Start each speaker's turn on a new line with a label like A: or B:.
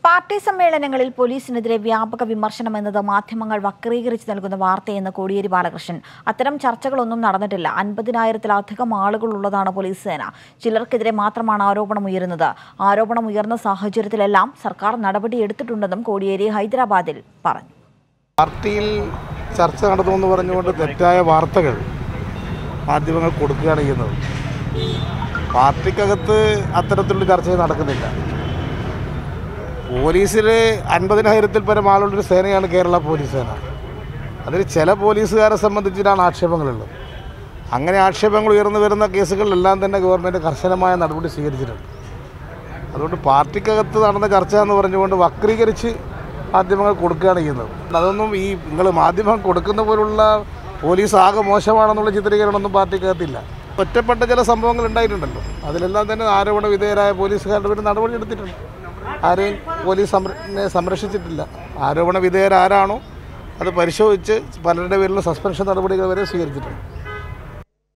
A: party സമ്മേളനങ്ങളിൽ പോലീസിനെതിരെ വ്യാപക വിമർശനം എന്നത് മാധ്യമങ്ങൾ വക്രീകരിച്ച് നൽകുന്ന വാർത്തയെന്ന് കോടിയേരി ബാലകൃഷ്ണൻ അത്തരം ചർച്ചകളൊന്നും നടന്നിട്ടില്ല അൻപതിനായിരത്തിലധികം ആളുകളുള്ളതാണ് പോലീസ് സേന ചിലർക്കെതിരെ മാത്രമാണ് ആരോപണം ഉയരുന്നത് ആരോപണം ഉയർന്ന സാഹചര്യത്തിലെല്ലാം സർക്കാർ നടപടിയെടുത്തിട്ടുണ്ടെന്നും കോടിയേരി ഹൈദരാബാദിൽ പറഞ്ഞു
B: പാർട്ടിയിൽ ചർച്ച നടത്തുമെന്ന് പറഞ്ഞുകൊണ്ട് തെറ്റായ വാർത്തകൾ മാധ്യമങ്ങൾ കൊടുക്കുകയാണ് ചെയ്യുന്നത് പാർട്ടിക്കകത്ത് അത്തരത്തിലുള്ള ചർച്ച നടക്കുന്നില്ല പോലീസിൽ അൻപതിനായിരത്തിൽ പരം ആളുള്ളൊരു സേനയാണ് കേരള പോലീസ് സേന അതിൽ ചില പോലീസുകാരെ സംബന്ധിച്ചിട്ടാണ് ആക്ഷേപങ്ങളുള്ളത് അങ്ങനെ ആക്ഷേപങ്ങൾ ഉയർന്നു വരുന്ന കേസുകളിലെല്ലാം തന്നെ ഗവൺമെൻറ് കർശനമായ നടപടി സ്വീകരിച്ചിട്ടുണ്ട് അതുകൊണ്ട് പാർട്ടിക്കകത്ത് നടന്ന ചർച്ച എന്ന് പറഞ്ഞുകൊണ്ട് വക്രീകരിച്ച് മാധ്യമങ്ങൾ കൊടുക്കുകയാണ് ചെയ്യുന്നത് അതൊന്നും ഈ നിങ്ങൾ മാധ്യമം കൊടുക്കുന്ന പോലുള്ള പോലീസ് ആകെ മോശമാണെന്നുള്ള ചിത്രീകരണമൊന്നും പാർട്ടിക്കകത്തില്ല ഒറ്റപ്പെട്ട ചില സംഭവങ്ങൾ ഉണ്ടായിട്ടുണ്ടല്ലോ അതിലെല്ലാം തന്നെ ആരോപണ വിധേയരായ പോലീസുകാരുടെ പേര് നടപടി എടുത്തിട്ടുണ്ട് ആരെയും പോലീസ് സംര- നെ സംരക്ഷിച്ചിട്ടില്ല ആരോപണ വിധേയരാരാണോ അത് പരിശോധിച്ച് പലരുടെ പേരിലുള്ള സസ്പെൻഷൻ നടപടികൾ വരെ സ്വീകരിച്ചിട്ടുണ്ട്